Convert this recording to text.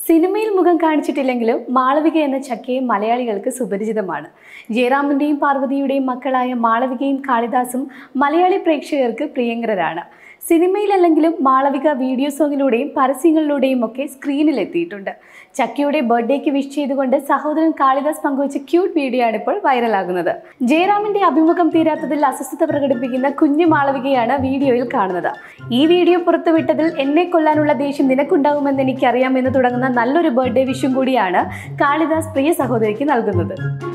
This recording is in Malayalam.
സിനിമയിൽ മുഖം കാണിച്ചിട്ടില്ലെങ്കിലും മാളവിക എന്ന ചക്കയെ മലയാളികൾക്ക് സുപരിചിതമാണ് ജയറാമിൻ്റെയും പാർവതിയുടെയും മക്കളായ മാളവികയും കാളിദാസും മലയാളി പ്രേക്ഷകർക്ക് പ്രിയങ്കരരാണ് സിനിമയിലല്ലെങ്കിലും മാളവിക വീഡിയോ സോങ്ങിലൂടെയും പരസ്യങ്ങളിലൂടെയും ഒക്കെ സ്ക്രീനിൽ എത്തിയിട്ടുണ്ട് ചക്കയുടെ ബർത്ത്ഡേക്ക് വിഷ് ചെയ്തുകൊണ്ട് സഹോദരൻ കാളിദാസ് പങ്കുവച്ച ക്യൂട്ട് വീഡിയോ ആണ് ഇപ്പോൾ വൈറലാകുന്നത് ജയറാമിന്റെ അഭിമുഖം തീരാത്തതിൽ അസ്വസ്ഥത പ്രകടിപ്പിക്കുന്ന കുഞ്ഞു മാളവികയാണ് വീഡിയോയിൽ കാണുന്നത് ഈ വീഡിയോ പുറത്തുവിട്ടതിൽ എന്നെ കൊല്ലാനുള്ള ദേഷ്യം നിനക്കുണ്ടാകുമെന്ന് എനിക്കറിയാം എന്ന് തുടങ്ങുന്ന നല്ലൊരു ബർത്ത്ഡേ വിഷും കൂടിയാണ് കാളിദാസ് പ്രിയ സഹോദരിക്ക് നൽകുന്നത്